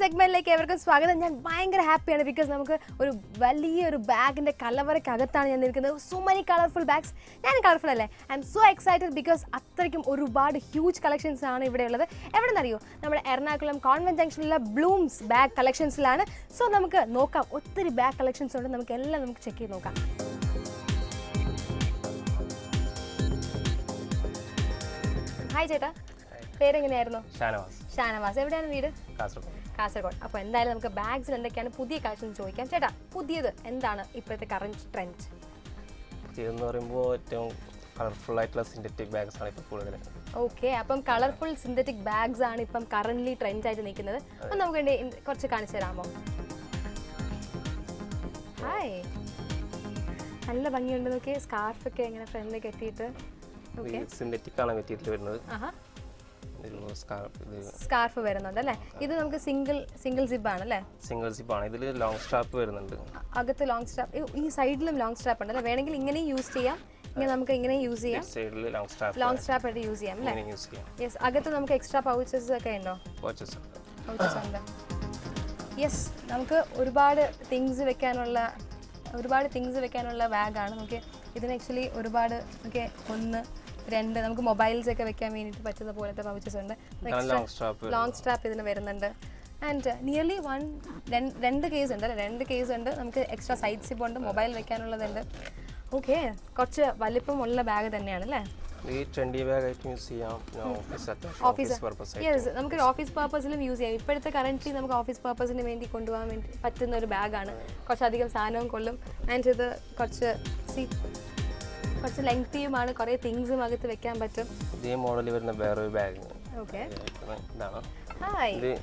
സെഗ്മെന്റിലേക്ക് ഏവർക്കും സ്വാഗതം ഞാൻ ഭയങ്കര ഹാപ്പിയാണ് ബിക്കോസ് നമുക്ക് ഒരു വലിയൊരു ബാഗിന്റെ കലവറയ്ക്കകത്താണ് ഞാൻ നിൽക്കുന്നത് സോ മെനി കളർഫുൾ ബാഗ്സ് ഞാൻ കളർഫുൾ അല്ലേ I'm so excited because അത്രയ്ക്കും ഒരുപാട് ഹ്യൂജ് കളക്ഷൻസ് ആണ് ഇവിടെ ഉള്ളത് എവിടെ നിന്നറിയോ നമ്മുടെ എറണാകുളം കോൺവെന്റ് ജംഗ്ഷനിലുള്ള ബ്ലൂംസ് ബാഗ് കളക്ഷൻസിലാണ് സോ നമുക്ക് നോക്കാം ഒത്തിരി ബാഗ് കളക്ഷൻസ് ഉണ്ട് നമുക്ക് എല്ലാം നമുക്ക് ചെക്ക് ചെയ്ത് നോക്കാം ഹായ് ചേട്ടാ പേരെങ്ങനെയായിരുന്നു ഷാനവാസ് ഷാനവാസ് എവിടെയാണ് വീട് കാസർഗോഡ് കാസർഗോഡ് അപ്പോൾ എന്തായാലും നമുക്ക് ബാഗ്സിൽ എന്തൊക്കെയാണ് പുതിയ കളക്ഷൻ ചോദിക്കാം ചേട്ടാ പുതിയത് എന്താണ് ഇപ്പോഴത്തെ കറന്റ് ട്രെൻഡ് ഇതെന്ന് പറയുമ്പോൾ ഏറ്റവും കളർഫുൾ ആയിട്ടുള്ള സിന്തറ്റിക് ബാഗ്സ് ആണ് ഇപ്പോൾ കൂടുതൽ ഓക്കെ അപ്പം കളർഫുൾ സിന്തറ്റിക് ബാഗ്സ് ആണ് ഇപ്പം കറന്റ് ട്രെൻഡ് ആയിട്ട് നിൽക്കുന്നത് അപ്പം നമുക്ക് വേണ്ടി ഇൻ- കുറച്ച് കാണിച്ചു തരാമോ ഹായ് നല്ല ഭംഗിയുണ്ട് നോക്കിയേ സ്കാർഫൊക്കെ ഇങ്ങനെ ഫ്രണ്ടിൽ കെട്ടിയിട്ട് ഓക്കെ സിന്തറ്റിക് ആണ് മെറ്റീരിയൽ വരുന്നത് ആഹാ ഒരു സ്കാർഫ് ഇത് സ്കാർഫ് വരുന്നുണ്ട് അല്ലേ ഇത് നമുക്ക് സിംഗിൾ സിംഗിൾ സിബ് ആണ് അല്ലേ സിംഗിൾ സിപ്പ് ആണ് ഇതിൽ ലോങ് സ്ട്രാപ്പ് വരുന്നുണ്ട് അ- അകത്ത് ലോങ് സ്ട്രാപ്പ് ഈ സൈഡിലും ലോങ് സ്ട്രാപ്പ് ഉണ്ട് അല്ലേ വേണമെങ്കിൽ ഇങ്ങനെയും യൂസ് ചെയ്യാം ഇങ്ങനെ നമുക്ക് ഇങ്ങനെ യൂസ് ചെയ്യാം സൈഡിൽ ലോങ് സ്ട്രാപ്പ് ലോങ് സ്ട്രാപ്പ് ആയിട്ട് യൂസ് ചെയ്യാം അല്ലേ ഇങ്ങനെ യൂസ് ചെയ്യാം യെസ് അകത്ത് നമുക്ക് എക്സ്ട്രാ പൗച്ചസ് ഒക്കെ ഉണ്ടോ വാച്ചസ് പൗച്ചസ് ഉണ്ട് യെസ് നമുക്ക് ഒരുപാട് തിങ്സ് വെക്കാനുള്ള ഒരുപാട് തിങ്സ് വെക്കാനുള്ള ബാഗാണ് നമുക്ക് ഇതിന് ആക്ച്വലി ഒരുപാട് ഒക്കെ ഒന്ന് രണ്ട് നമുക്ക് മൊബൈൽസ് ഒക്കെ വെക്കാൻ വേണ്ടിയിട്ട് പറ്റുന്ന പോലത്തെ പൗച്ചസ് ഉണ്ട് ലോങ് സ്ട്രാപ്പ് ലോങ് സ്ട്രാപ്പ് ഇതിന് വരുന്നുണ്ട് ആൻഡ് നിയർലി വൺ രണ്ട് കേസ് ഉണ്ട് അല്ലേ രണ്ട് കേസ് ഉണ്ട് നമുക്ക് എക്സ്ട്രാ സൈഡ് സിപ്പ് ഉണ്ട് മൊബൈൽ വെക്കാനുള്ളതുണ്ട് ഓക്കെ കുറച്ച് വലിപ്പമുള്ള ബാഗ് തന്നെയാണ് അല്ലേ ഈ ട്രെൻഡി ബാഗ് ആയിട്ട് യൂസ് ചെയ്യാം പിന്നെ ഓഫീസ് ഓഫീസ് ഓഫീസ് പർപ്പസ് ആയിട്ട് യെസ് നമുക്ക് ഓഫീസ് പർപ്പസിലും യൂസ് ചെയ്യാം ഇപ്പോഴത്തെ കറൻറ്റ്ലി നമുക്ക് ഓഫീസ് പർപ്പസിന് വേണ്ടി കൊണ്ടുപോകാൻ വേണ്ടി പറ്റുന്ന ഒരു ബാഗാണ് കുറച്ചധികം സാധനവും കൊള്ളും ആൻഡ് ഇത് കുറച്ച് സി കുറച്ച് ലെങ്തിയുമാണ് കുറേ തിങ്സും അകത്ത് വെക്കാൻ പറ്റും ഇതേ മോഡൽ വരുന്ന വേറൊരു ബാഗ് ഓക്കെ ഇതാണ് ഹായ് ഇത്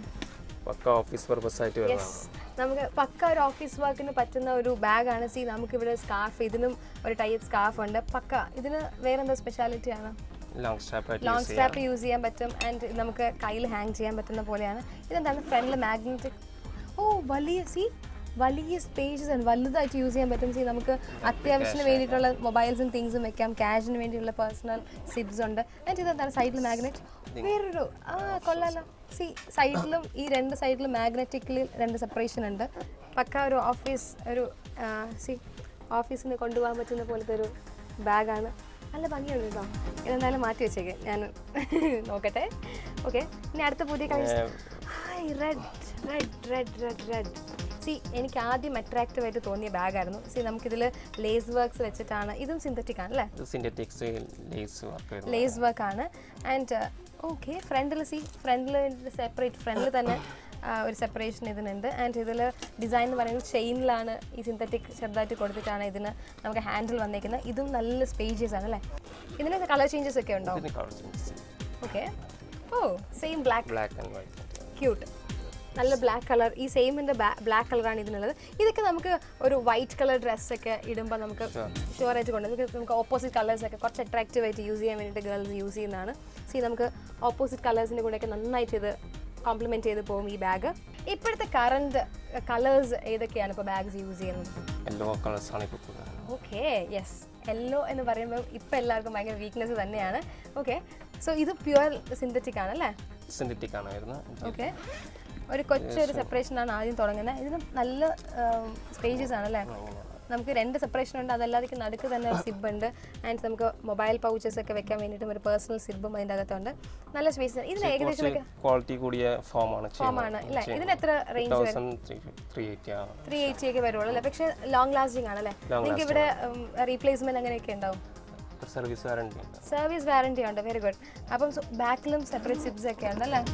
പക്ക ഓഫീസ് പർപ്പസ് ആയിട്ട് വരുന്നതാണ് യെസ് നമുക്ക് പക്ക ഒരു ഓഫീസ് വർക്കിന് പറ്റുന്ന ഒരു ബാഗാണ് സി നമുക്കിവിടെ സ്കാർഫ് ഇതിനും ഒരു ടൈപ്പ് സ്കാർഫ് ഉണ്ട് പക്ക ഇതിന് വേറെന്താ സ്പെഷ്യാലിറ്റി ആണ് ലോങ് സ്ട്രാപ്പ് ആയിട്ട് ലോങ് യൂസ് ചെയ്യാം സ്ട്രാപ്പ് യൂസ് ചെയ്യാൻ പറ്റും ആൻഡ് നമുക്ക് കയ്യിൽ ഹാങ് ചെയ്യാൻ പറ്റുന്ന പോലെയാണ് ഇതെന്താണ് ഫ്രണ്ടിൽ മാഗ്നറ്റിക് ഓ വലിയ സി വലിയ സ്പേസസ് ആണ് വലുതായിട്ട് യൂസ് ചെയ്യാൻ പറ്റും സി നമുക്ക് അത്യാവശ്യത്തിന് വേണ്ടിയിട്ടുള്ള മൊബൈൽസും തിങ്സും വെക്കാം ക്യാഷിന് വേണ്ടിയുള്ള പേഴ്സണൽ സിബ്സ് ഉണ്ട് ആൻഡ് ഇതെന്താണ് സൈഡിൽ മാഗ്നറ്റ് വേറൊരു ആ കൊള്ളാലോ സി സൈഡിലും ഈ രണ്ട് സൈഡിലും മാഗ്നറ്റിക്കലി രണ്ട് സെപ്പറേഷൻ ഉണ്ട് പക്ക ഒരു ഓഫീസ് ഒരു സി ഓഫീസിന് കൊണ്ടുപോകാൻ പറ്റുന്ന പോലത്തെ ഒരു ബാഗാണ് നല്ല ഭംഗിയുണ്ട് കേട്ടോ ഇതെന്തായാലും മാറ്റി വെച്ചേക്ക് ഞാൻ നോക്കട്ടെ ഓക്കെ ഇനി അടുത്ത പുതിയ collection hi red red red red red see എനിക്ക് ആദ്യം അട്രാക്റ്റീവ് ആയിട്ട് തോന്നിയ ബാഗായിരുന്നു സി നമുക്കിതിൽ ലേസ് വർക്ക്സ് വെച്ചിട്ടാണ് ഇതും സിന്തറ്റിക് ആണ് അല്ലേ ഇത് സിന്തറ്റിക്സ് ലേസ് വർക്ക് വരുന്നത് ലേസ് വർക്ക് ആണ് ആൻഡ് ഓക്കെ ഫ്രണ്ടിൽ സി ഫ്രണ്ടിൽ സെപ്പറേറ്റ് ഫ്രണ്ടിൽ തന്നെ ആ, ഒരു സെപ്പറേഷൻ ഇതിനുണ്ട് ആൻഡ് ഇതിൽ ഡിസൈൻ എന്ന് പറയുന്നത് ചെയിനിലാണ് ഈ സിന്തറ്റിക് ചെറുതായിട്ട് കൊടുത്തിട്ടാണ് ഇതിന് നമുക്ക് ഹാൻഡിൽ വന്നേക്കുന്നത് ഇതും നല്ല സ്പേഷ്യസ് ആണ് അല്ലേ ഇതിന് കളർ ചേഞ്ചസ് ഒക്കെ ഉണ്ടോ ഇതിന് colour changes okay oh same black black and white cute നല്ല ബ്ലാക്ക് കളർ ഈ സെയിമിൻ്റെ ബ്ലാക്ക് കളറാണ് ഇതിനുള്ളത് ഇതൊക്കെ നമുക്ക് ഒരു വൈറ്റ് കളർ ഡ്രസ്സൊക്കെ ഇടുമ്പോൾ നമുക്ക് ഷുവർ ആയിട്ട് കൊണ്ട് നമുക്ക് നമുക്ക് ഓപ്പോസിറ്റ് കളേഴ്സൊക്കെ കുറച്ച് അട്രാക്റ്റീവ് ആയിട്ട് യൂസ് ചെയ്യാൻ വേണ്ടിയിട്ട് ഗേൾസ് യൂസ് ചെയ്യുന്നതാണ് സി നമുക്ക് ഓപ്പോസിറ്റ് കളേഴ്സിൻ്റെ കൂടെയൊക്കെ നന്നായിട്ട് ഇത് കോംപ്ലിമെൻറ്റ് ചെയ്ത് പോകും ഈ ബാഗ് ഇപ്പോഴത്തെ കറണ്ട് കളേഴ്സ് ഏതൊക്കെയാണ് ഇപ്പോൾ ബാഗ്സ് യൂസ് ചെയ്യുന്നത് യെല്ലോ കളേഴ്സ് ആണ് ഇപ്പോൾ കൂടുതൽ ഓക്കെ യെസ് യെല്ലോ എന്ന് പറയുമ്പോൾ ഇപ്പം എല്ലാവർക്കും ഭയങ്കര വീക്ക്നെസ് തന്നെയാണ് ഓക്കെ സോ ഇത് പ്യുവർ സിന്തറ്റിക് ആണ് അല്ലേ സിന്തറ്റിക് ആണ് വരുന്നത് ഓക്കെ ഒരു കൊച്ചൊരു സെപ്പറേഷൻ ആണ് ആദ്യം തുടങ്ങുന്നത് ഇതിന് നല്ല സ്പേഷ്യസ് ആണ് അല്ലേ നമുക്ക് രണ്ട് സെപ്പറേഷൻ ഉണ്ട് അതല്ലാതെ നടുക്ക് തന്നെ ഒരു സിബ് ഉണ്ട് ആൻഡ് നമുക്ക് മൊബൈൽ പൗച്ചസ് ഒക്കെ വെക്കാൻ വേണ്ടിയിട്ടും ഒരു പേഴ്സണൽ സിബും അതിൻ്റെ അകത്തുണ്ട് നല്ല സ്പേസ് ഇതിന് ഏകദേശം ഒക്കെ ക്വാളിറ്റി കൂടിയ ഫോമാണ് ഫോം ആണ് അല്ലേ ഇതിന് എത്ര റേഞ്ച് വരും തൗസൻഡ് ത്രീ എയ്റ്റി ആണ് ത്രീ എയ്റ്റി ഒക്കെ വരുള്ളൂ അല്ലേ പക്ഷേ ലോങ് ലാസ്റ്റിംഗ് ആണല്ലേ നിങ്ങൾക്ക് ഇവിടെ റീപ്ലേസ്മെന്റ് അങ്ങനെയൊക്കെ ഉണ്ടാവും സർവീസ് വാറണ്ടി ഉണ്ട് സർവീസ് വാറണ്ടി ഉണ്ട് വെരി ഗുഡ് അപ്പം ബാക്കിലും സെപ്പറേറ്റ് സിബ്സ് ഒക്കെ ഉണ്ട് അല്ലേ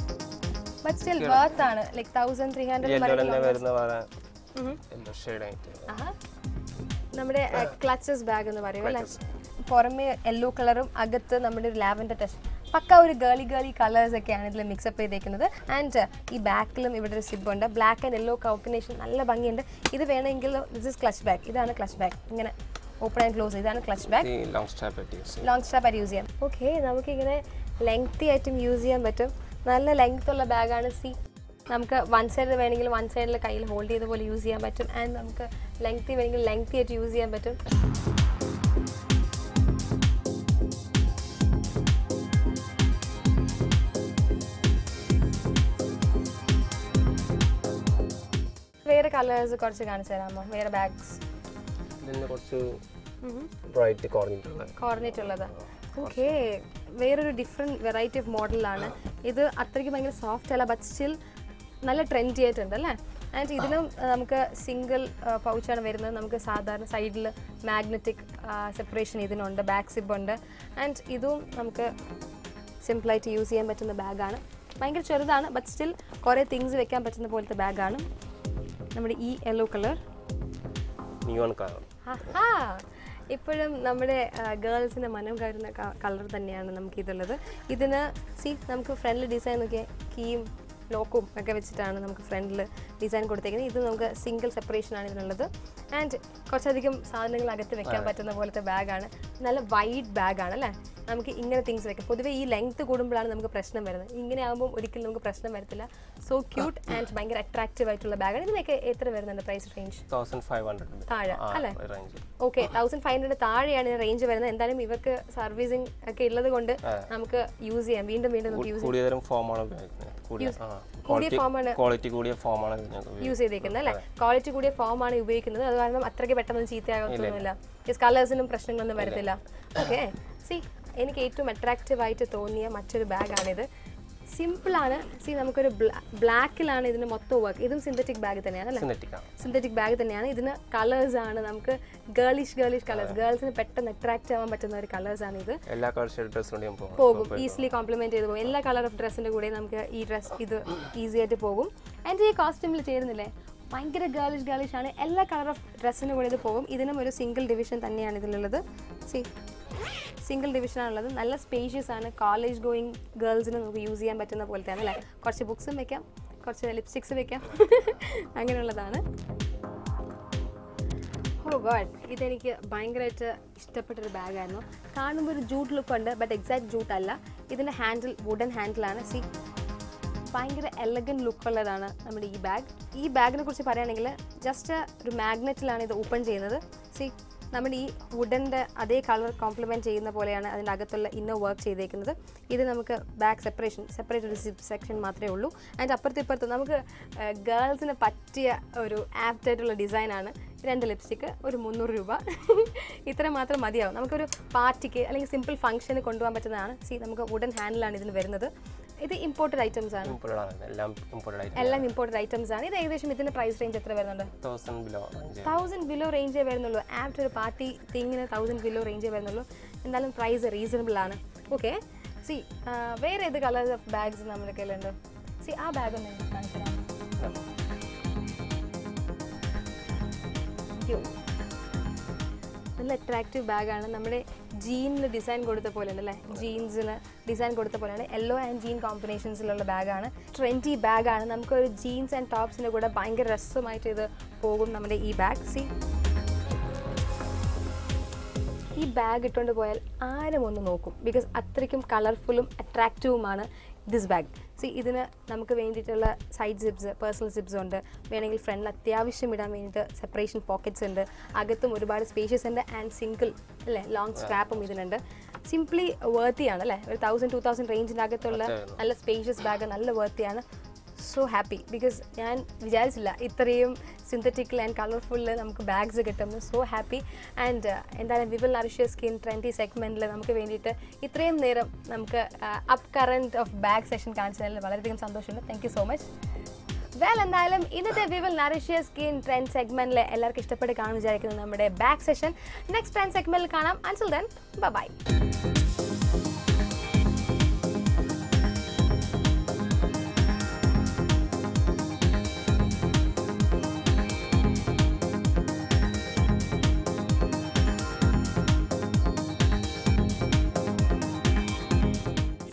ബട്ട് സ്റ്റിൽ വർത്ത് ആണ് like thousand three yellow hundred തന്നെ വരുന്ന വേറെ യെല്ലോ ഷെയ്ഡ് ആയിട്ട് ആഹാ. നമ്മുടെ ക്ലച്ചസ് ബാഗ് എന്ന് പറയും അല്ലേ പുറമെ യെല്ലോ കളറും അകത്ത് നമ്മുടെ ഒരു ലാവൻഡർ ടെസ്റ്റ് പക്ക ഒരു ഗേളി ഗേളി കളേഴ്സ് ഒക്കെയാണ് ഇതിൽ മിക്സപ്പ് ചെയ്തേക്കുന്നത് ആൻഡ് ഈ ബാക്കിലും ഇവിടെ ഒരു സിബ് ഉണ്ട് ബ്ലാക്ക് ആൻഡ് യെല്ലോ കോമ്പിനേഷൻ നല്ല ഭംഗിയുണ്ട് ഇത് വേണമെങ്കിൽ ദിസ് ഇസ് ക്ലച്ച് ബാഗ് ഇതാണ് ക്ലച്ച് ബാഗ് ഇങ്ങനെ ഓപ്പൺ ആൻഡ് ക്ലോസ് ഇതാണ് ക്ലച്ച് ബാഗ് ഈ ലോങ് സ്റ്റാപ്പ് ആയിട്ട് യൂസ് ചെയ്യും ലോങ് സ്ട്രാപ്പ് ആയിട്ട് യൂസ് ചെയ്യാം ഓക്കെ നമുക്കിങ്ങനെ ലെങ്തി ആയിട്ടും യൂസ് ചെയ്യാൻ പറ്റും നല്ല ലെങ്ത് ഉള്ള ബാഗാണ് സി നമുക്ക് വൺ സൈഡ് വേണമെങ്കിൽ വൺ സൈഡിൽ കയ്യിൽ ഹോൾഡ് ചെയ്ത പോലെ യൂസ് ചെയ്യാൻ പറ്റും ആൻഡ് നമുക്ക് ലെങ്തി വേണമെങ്കിൽ ലെങ്തി ആയിട്ട് യൂസ് ചെയ്യാൻ പറ്റും കളേഴ്സ് കുറച്ച് കാണിച്ചു തരാമോ വേറെ ബാഗ്സ് ഇതിന് കുറച്ച് ബ്രൈറ്റ് കുറഞ്ഞിട്ടുള്ള കോർഡിനേറ്റ് ഉള്ളത് ഓക്കെ വേറൊരു ഡിഫറെൻറ്റ് വെറൈറ്റി ഓഫ് മോഡലാണ് ഇത് അത്രയ്ക്ക് ഭയങ്കര സോഫ്റ്റ് അല്ല ബട്ട് സ്റ്റിൽ നല്ല ട്രെൻഡി ആയിട്ടുണ്ട് അല്ലേ ആൻഡ് ഇതിനും ആ, നമുക്ക് സിംഗിൾ പൗച്ചാണ് വരുന്നത് നമുക്ക് സാധാരണ സൈഡിൽ മാഗ്നറ്റിക് സെപ്പറേഷൻ ഇതിനുണ്ട് ബാക്ക് സിബ് ഉണ്ട് ആൻഡ് ഇതും നമുക്ക് സിമ്പിളായിട്ട് യൂസ് ചെയ്യാൻ പറ്റുന്ന ബാഗാണ് ഭയങ്കര ചെറുതാണ് ബട്ട് സ്റ്റിൽ കുറേ തിങ്സ് വെക്കാൻ പറ്റുന്ന പോലത്തെ ബാഗാണ് നമ്മുടെ ഈ യെല്ലോ കളർ ന്യൂൺ കളർ ആഹാ. ഇപ്പോഴും നമ്മുടെ ഗേൾസിൻ്റെ മനം കയറുന്ന കളർ തന്നെയാണ് നമുക്ക് ഇതുള്ളത് ഇതിന് സി നമുക്ക് ഫ്രണ്ടിൽ ഡിസൈൻ നോക്കിയ കീയും ലോക്കും ഒക്കെ വെച്ചിട്ടാണ് നമുക്ക് ഫ്രണ്ടിൽ ഡിസൈൻ കൊടുത്തേക്കുന്നത് ഇത് നമുക്ക് സിംഗിൾ സെപ്പറേഷൻ ആണ് ഇതിനുള്ളത് ആൻഡ് കുറച്ചധികം സാധനങ്ങൾ അകത്ത് വെക്കാൻ പറ്റുന്ന പോലത്തെ ബാഗാണ് നല്ല വൈഡ് ബാഗാണ് അല്ലേ നമുക്ക് ഇങ്ങനെ തിങ്സ് വെക്കാം പൊതുവേ ഈ ലെങ്ത് കൂടുമ്പോഴാണ് നമുക്ക് പ്രശ്നം വരുന്നത് ഇങ്ങനെ ആകുമ്പോൾ ഒരിക്കലും നമുക്ക് പ്രശ്നം വരത്തില്ല സോ ക്യൂട്ട് ആൻഡ് ഭയങ്കര അട്രാക്റ്റീവ് ആയിട്ടുള്ള ബാഗാണ് ഇതിനൊക്കെ എത്ര വരുന്നുണ്ട് price range thousand five hundred താഴെ അല്ലേ range okay thousand five hundred താഴെയാണ് റേഞ്ച് വരുന്നത് എന്തായാലും ഇവർക്ക് സർവീസിങ് ഒക്കെ ഉള്ളത് കൊണ്ട് നമുക്ക് യൂസ് ചെയ്യാം വീണ്ടും വീണ്ടും നമുക്ക് യൂസ് കൂടിയ തരം ഫോമാണ് ഉപയോഗിക്കുന്നത് കൂടിയ ആ കൂടിയ ഫോമാണ് ക്വാളിറ്റി കൂടിയ ഫോമാണ് ഇതിനകത്ത് യൂസ് ചെയ്തേക്കുന്നത് അല്ലേ ക്വാളിറ്റി കൂടിയ ഫോം ആണ് ഉപയോഗിക്കുന്നത് അത് കാരണം അത്രയ്ക്ക് പെട്ടെന്ന് ചീത്തയാകത്തൊന്നുമില്ല ജസ്റ്റ് കളേഴ്സിനും പ്രശ്നങ്ങളൊന്നും വരത്തില്ല ഓക്കെ സി എനിക്ക് ഏറ്റവും അട്രാക്റ്റീവ് ആയിട്ട് തോന്നിയ മറ്റൊരു ബാഗാണിത് സിമ്പിളാണ് സി നമുക്കൊരു ബ്ലാക്കിലാണ് ഇതിന് മൊത്തം വർക്ക് ഇതും സിന്തറ്റിക് ബാഗ് തന്നെയാണ് അല്ലേ സിന്തറ്റിക് ആണ് സിന്തറ്റിക് ബാഗ് തന്നെയാണ് ഇതിന് കളേഴ്സ് ആണ് നമുക്ക് ഗേളിഷ് ഗേളിഷ് കളേഴ്സ് ഗേൾസിന് പെട്ടെന്ന് അട്രാക്റ്റ് ആവാൻ പറ്റുന്ന ഒരു കളേഴ്സ് ആണ് ഇത് എല്ലാ കളർ ഷെയ്ഡ് ഡ്രസ്സിനുടെയും പോകും പോകും ഈസിലി കോംപ്ലിമെന്റ് ചെയ്ത് പോകും എല്ലാ കളർ ഓഫ് ഡ്രസ്സിന്റെ കൂടെ നമുക്ക് ഈ ഡ്രസ് ഇത് ഈസി ആയിട്ട് പോകും എൻ്റെ ഈ കോസ്റ്റ്യൂമിൽ ചേരുന്നില്ലേ ഭയങ്കര ഗേളിഷ് ഗേളിഷ് ആണ് എല്ലാ കളർ ഓഫ് ഡ്രസ്സിൻ്റെ കൂടെ ഇത് പോകും ഇതിനും ഒരു സിംഗിൾ ഡിവിഷൻ തന്നെയാണ് ഇതിലുള്ളത് സി സിംഗിൾ ഡിവിഷൻ ആണുള്ളത് നല്ല സ്പേഷ്യസ് ആണ് കോളേജ് ഗോയിങ് ഗേൾസിന് നമുക്ക് യൂസ് ചെയ്യാൻ പറ്റുന്ന പോലത്തെയാണ് അല്ലേ കുറച്ച് ബുക്സും വെക്കാം കുറച്ച് ലിപ്സ്റ്റിക്സ് വെക്കാം അങ്ങനെയുള്ളതാണ് ഓ ഗോഡ് ഇതെനിക്ക് ഭയങ്കരമായിട്ട് ഇഷ്ടപ്പെട്ടൊരു ബാഗായിരുന്നു കാണുമ്പോൾ ഒരു ജൂട്ട് ലുക്ക് ഉണ്ട് ബട്ട് എക്സാക്ട് ജൂട്ട് അല്ല ഇതിൻ്റെ ഹാൻഡിൽ വുഡൻ ഹാൻഡിലാണ് സി ഭയങ്കര എലഗൻ ലുക്കുള്ളതാണ് നമ്മുടെ ഈ ബാഗ് ഈ ബാഗിനെ കുറിച്ച് പറയുകയാണെങ്കിൽ ജസ്റ്റ് ഒരു മാഗ്നറ്റിലാണ് ഇത് ഓപ്പൺ ചെയ്യുന്നത് സി നമ്മുടെ ഈ വുഡൻ്റെ അതേ കളർ കോംപ്ലിമെൻറ്റ് ചെയ്യുന്ന പോലെയാണ് അതിൻ്റെ അകത്തുള്ള ഇന്നർ വർക്ക് ചെയ്തേക്കുന്നത് ഇത് നമുക്ക് ബാക്ക് സെപ്പറേഷൻ സെപ്പറേറ്റ് ഒരു സിപ്പ് സെക്ഷൻ മാത്രമേ ഉള്ളൂ അതിൻ്റെ അപ്പുറത്ത് ഇപ്പുറത്ത് നമുക്ക് ഗേൾസിന് പറ്റിയ ഒരു ആപ്റ്റ് ആയിട്ടുള്ള ഡിസൈനാണ് രണ്ട് ലിപ്സ്റ്റിക്ക് ഒരു മുന്നൂറ് രൂപ ഇത്ര മാത്രം മതിയാവും നമുക്കൊരു പാർട്ടിക്ക് അല്ലെങ്കിൽ സിമ്പിൾ ഫംഗ്ഷന് കൊണ്ടുപോകാൻ പറ്റുന്നതാണ് സി നമുക്ക് വുഡൻ ഹാൻഡിലാണ് ഇതിന് വരുന്നത് ഇത് ഇമ്പോർട്ടഡ് ഐറ്റംസ് ആണ് ഇമ്പോർട്ടഡ് ആണ് എല്ലാം ഇമ്പോർട്ടഡ് ആയിട്ട് എല്ലാം ഇമ്പോർട്ടഡ് ഐറ്റംസ് ആണ് ഇത് ഏകദേശം ഇതിന്റെ പ്രൈസ് റേഞ്ച് എത്ര വരുന്നുണ്ട് thousand below range thousand below റേഞ്ചേ വരുന്നുള്ളൂ ആപ്റ്റ് ഒരു പാർട്ടി തിങ്ങിന് തൗസൻഡ് ബിലോ റേഞ്ചേ വരുന്നുള്ളൂ എന്തായാലും പ്രൈസ് റീസണബിൾ ആണ് ഓക്കെ സി വേറെ ഏത് കളേഴ്സ് ഓഫ് ബാഗ്സ് നമ്മുടെ കയ്യിലുണ്ട് സി ആ ബാഗ് ഒന്ന് എനിക്ക് കാണിച്ചു തരാമോ? അയ്യോ. നല്ല അട്രാക്റ്റീവ് ബാഗാണ് നമ്മുടെ ജീനിന് ഡിസൈൻ കൊടുത്ത പോലെ ഉണ്ടല്ലേ ജീൻസിന് ഡിസൈൻ കൊടുത്ത പോലെയാണ് യെല്ലോ ആൻഡ് ജീൻ കോമ്പിനേഷൻസിലുള്ള ബാഗാണ് ട്രെൻഡി ബാഗാണ് നമുക്കൊരു ജീൻസ് ആൻഡ് ടോപ്സിൻ്റെ കൂടെ ഭയങ്കര രസമായിട്ട് ഇത് പോകും നമ്മുടെ ഈ ബാഗ് സി ഈ ബാഗ് ഇട്ടുകൊണ്ട് പോയാൽ ആരും ഒന്ന് നോക്കും ബിക്കോസ് അത്രയ്ക്കും കളർഫുള്ളും അട്രാക്റ്റീവുമാണ് ദിസ് ബാഗ് സി ഇതിന് നമുക്ക് വേണ്ടിയിട്ടുള്ള സൈഡ് സിപ്സ് പേഴ്സണൽ സിപ്സ് ഉണ്ട് വേണമെങ്കിൽ ഫ്രണ്ടിൽ അത്യാവശ്യം ഇടാൻ വേണ്ടിയിട്ട് സെപ്പറേഷൻ പോക്കറ്റ്സ് ഉണ്ട് അകത്തും ഒരുപാട് സ്പേഷ്യസ് ഉണ്ട് ആൻഡ് സിംഗിൾ അല്ലേ ലോങ് സ്ട്രാപ്പും ഇതിനുണ്ട് സിംപ്ലി വേർത്തിയാണ് അല്ലേ ഒരു തൗസൻഡ് ടു തൗസൻഡ് റേഞ്ചിൻ്റെ അകത്തുള്ള നല്ല സ്പേഷ്യസ് ബാഗ് നല്ല വേർത്തിയാണ് സോ ഹാപ്പി ബിക്കോസ് ഞാൻ വിചാരിച്ചില്ല ഇത്രയും സിന്തറ്റിക്കൽ ആൻഡ് കളർഫുള്ളിൽ നമുക്ക് ബാഗ്സ് കിട്ടും സോ ഹാപ്പി ആൻഡ് എന്തായാലും വിവിൽ നറിഷ്യ സ്കിൻ ട്രെൻഡി സെഗ്മെൻറ്റിൽ നമുക്ക് വേണ്ടിയിട്ട് ഇത്രയും നേരം നമുക്ക് up current of bag session കാണിച്ചതിൽ വളരെയധികം സന്തോഷമുണ്ട് thank you so much well എന്തായാലും ഇന്നത്തെ വിവിൽ നറിഷ്യ സ്കിൻ ട്രെൻഡ് സെഗ്മെന്റിൽ എല്ലാവർക്കും ഇഷ്ടപ്പെട്ട് കാണാൻ വിചാരിക്കുന്നത് നമ്മുടെ ബാക്ക് സെഷൻ നെക്സ്റ്റ് ട്രെൻഡ് സെഗ്മെന്റിൽ കാണാം അൻസിൽ ദെൻ ബൈ